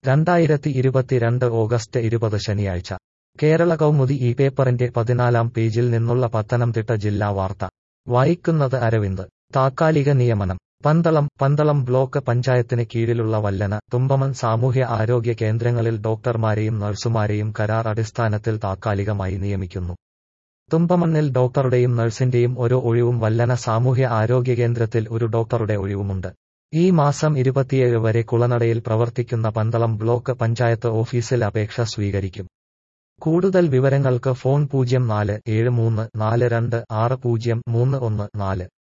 രണ്ടായിരത്തി ഇരുപത്തിരണ്ട് ഓഗസ്റ്റ് ഇരുപത് ശനിയാഴ്ച കേരള കൗമുദി ഈ പേപ്പറിന്റെ പതിനാലാം പേജിൽ നിന്നുള്ള പത്തനംതിട്ട ജില്ലാ വാർത്ത വായിക്കുന്നത് അരവിന്ദ് താത്കാലിക നിയമനം പന്തളം പന്തളം ബ്ലോക്ക് പഞ്ചായത്തിന് കീഴിലുള്ള വല്ലന തുമ്പമൺ സാമൂഹ്യ ആരോഗ്യ കേന്ദ്രങ്ങളിൽ ഡോക്ടർമാരെയും നഴ്സുമാരെയും കരാർ അടിസ്ഥാനത്തിൽ താത്കാലികമായി നിയമിക്കുന്നു തുമ്പമണ്ണിൽ ഡോക്ടറുടെയും നഴ്സിന്റെയും ഓരോ ഒഴിവും വല്ലന സാമൂഹ്യ ആരോഗ്യ കേന്ദ്രത്തിൽ ഒരു ഡോക്ടറുടെ ഒഴിവുമുണ്ട് ഈ മാസം ഇരുപത്തിയേഴ് വരെ കുളനടയിൽ പ്രവർത്തിക്കുന്ന പന്തളം ബ്ലോക്ക് പഞ്ചായത്ത് ഓഫീസിൽ അപേക്ഷ സ്വീകരിക്കും കൂടുതൽ വിവരങ്ങൾക്ക് ഫോൺ പൂജ്യം നാല് ഏഴ് മൂന്ന് നാല് രണ്ട് ആറ് പൂജ്യം മൂന്ന് ഒന്ന് നാല്